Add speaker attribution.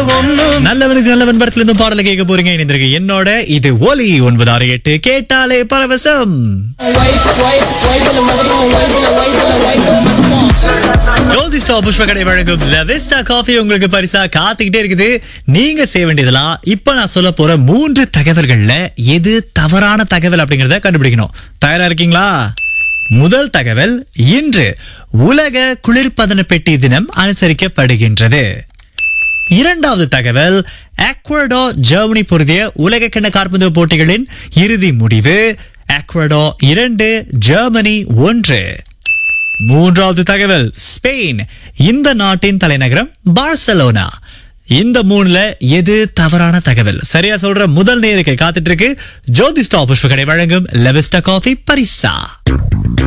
Speaker 1: ஒண்ணும்
Speaker 2: நல்லவனுக்கு நல்லவன் படத்துல இருந்து பாடல கேட்க போறீங்க இணைந்திருக்கு என்னோட இது ஒலி ஒன்பது ஆறு எட்டு கேட்டாலே பரவசம் ஜோதி ஸ்டாப் புஷ்ப கடை வழங்கும் லெவிஸ்டா காஃபி உங்களுக்கு பரிசா காத்துக்கிட்டே இருக்குது நீங்க செய்ய வேண்டியதெல்லாம் இப்ப நான் சொல்ல போற மூன்று தகவல்கள்ல எது தவறான தகவல் அப்படிங்கறத கண்டுபிடிக்கணும் தயாரா இருக்கீங்களா முதல் தகவல் இன்று உலக குளிர்பதன பெட்டி தினம் அனுசரிக்கப்படுகின்றது இரண்டாவது தகவல் எக்வடோ ஜெர்மனி பொருதிய உலக கிண்ண காற்பந்து போட்டிகளின் இறுதி முடிவு எக்வடோ இரண்டு ஜெர்மனி ஒன்று மூன்றாவது தகவல் ஸ்பெயின் இந்த நாட்டின் தலைநகரம் பார்சலோனா இந்த மூணுல எது தவறான தகவல் சரியா சொல்ற முதல் நேருக்கு காத்துட்டு இருக்கு ஜோதி ஸ்டாப் புஷ்ப கடை வழங்கும் லெவிஸ்டா காஃபி பரிசா